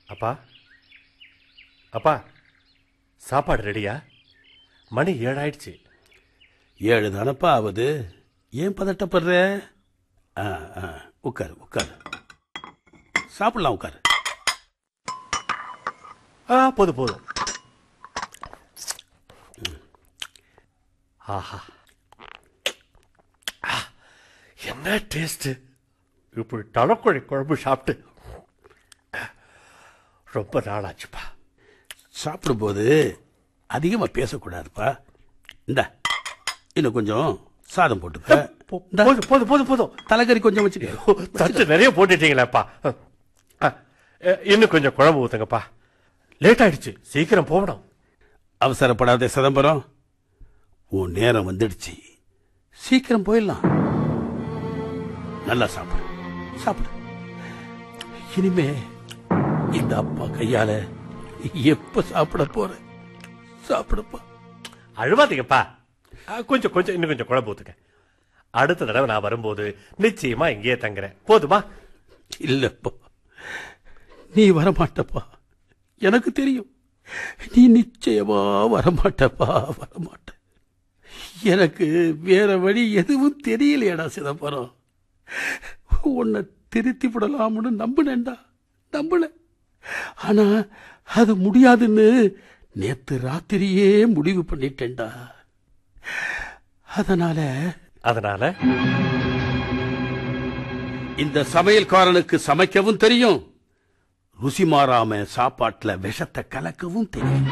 அப்பா அப்பா சாப்பாடு ரெடியா மணி ஏழாயிடுச்சு ஏழு தானப்பா ஆகுது ஏன் பதட்டப்படுற ஆ ஆ உட்காரு உட்காரு சாப்பிடலாம் உட்காரு ஆ போதும் போதும் ஆஹா ஆ, என்ன டேஸ்ட் இப்படி தலக்கோழி குழம்பு சாப்பிட்டு ரொம்ப நாளாச்சுப்பா சாப்பிடும்போது அதிகமா பேசக்கூடாதுப்பா இந்தா இன்னும் கொஞ்சம் சாதம் போட்டுக்க போ- இந்தா, போதும் போதும் போதும் போதும் தலைக்கறி கொஞ்சம் வச்சுக்க தட்டு நிறைய போட்டுட்டீங்களேப்பா ஆ, எ- இன்னும் கொஞ்சம் குழம்பு ஊத்துங்கப்பா லேட் ஆயிடுச்சு சீக்கிரம் போகணும் அவசரப்படாத சிதம்பரம் உன் நேரம் வந்துடுச்சு சீக்கிரம் போயிடலாம் நல்லா சாப்பிடு சாப்பிடு இனிமே இந்த அப்பா கையால எப்ப சாப்பிட போற சாப்பிடுப்பா அழுவாதீங்கப்பா ஆ, கொஞ்சம் கொஞ்சம் இன்னும் கொஞ்சம் குழம்பு ஊத்துங்க அடுத்த தடவை நான் வரும்போது நிச்சயமா இங்கேயே தங்குறேன் போதுமா இல்லப்பா நீ வரமாட்டப்பா எனக்கு தெரியும் நீ நிச்சயமா வரமாட்டப்பா வரமாட்ட எனக்கு வேற வழி எதுவும் தெரியலையடா சிதம்பரம் உன்னை திருத்தி விடலாம்னு நம்பினேன்டா நம்பல ஆனா அது முடியாதுன்னு நேத்து ராத்திரியே முடிவு பண்ணிட்டேன்டா அதனால அதனால இந்த சமையல்காரனுக்கு சமைக்கவும் தெரியும் ருசி மாறாம சாப்பாட்டுல விஷத்தை கலக்கவும் தெரியும்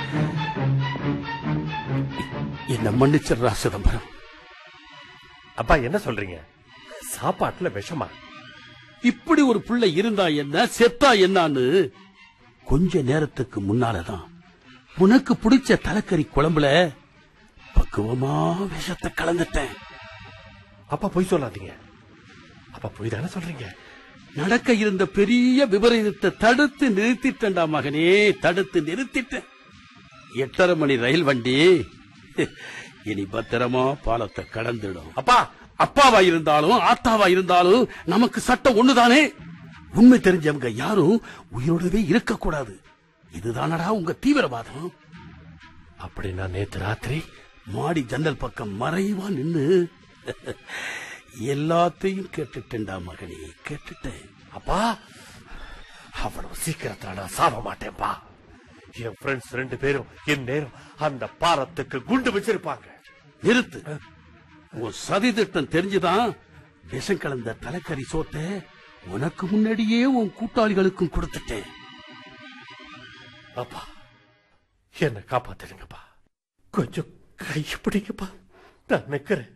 என்ன மன்னிச்சிடுறா சிதம்பரம் அப்பா என்ன சொல்றீங்க சாப்பாட்டுல விஷமா இப்படி ஒரு பிள்ளை இருந்தா என்ன செத்தா என்னன்னு கொஞ்ச நேரத்துக்கு முன்னாலதான் உனக்கு பிடிச்ச தலைக்கறி குழம்புல பக்குவமா விஷத்தை கலந்துட்டேன் அப்பா பொய் சொல்லாதீங்க அப்பா பொய் தானே சொல்றீங்க நடக்க இருந்த பெரிய விபரீதத்தை தடுத்து நிறுத்திட்டேன்டா மகனே தடுத்து நிறுத்திட்டேன் எட்டரை மணி ரயில் வண்டி இனி பத்திரமா பாலத்தை கடந்துடும் அப்பா அப்பாவா இருந்தாலும் ஆத்தாவா இருந்தாலும் நமக்கு சட்டம் ஒண்ணுதானே உண்மை தெரிஞ்சவங்க யாரும் உயிரோடவே இருக்கக்கூடாது இதுதானடா உங்க தீவிரவாதம் அப்படின்னா நேத்து ராத்திரி மாடி ஜன்னல் பக்கம் மறைவா நின்னு எல்லாத்தையும் கேட்டுட்டேன்டா மகனே கேட்டுட்டேன் அப்பா அவ்வளவு சீக்கிரத்துல நான் சாக மாட்டேன்ப்பா என் ஃப்ரெண்ட்ஸ் ரெண்டு பேரும் இந்நேரம் அந்த பாலத்துக்கு குண்டு வச்சிருப்பாங்க நிறுத்து உன் சதி திட்டம் தெரிஞ்சுதான் விஷம் கலந்த தலைக்கறி சோத்தை உனக்கு முன்னாடியே உன் கூட்டாளிகளுக்கும் கொடுத்துட்டேன் அப்பா என்ன காப்பாத்துடுங்கப்பா கொஞ்சம் கை பிடிங்கப்பா நான் நிக்கிறேன்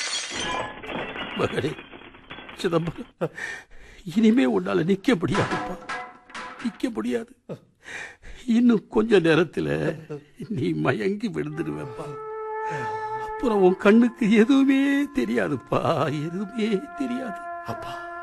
மகனே சிதம்பரம் இனிமே உன்னால நிக்க முடியாதுப்பா நிக்க முடியாது இன்னும் கொஞ்ச நேரத்துல நீ மயங்கி விழுந்துடுவேப்பா அப்புறம் உன் கண்ணுக்கு எதுவுமே தெரியாதுப்பா எதுவுமே தெரியாது அப்பா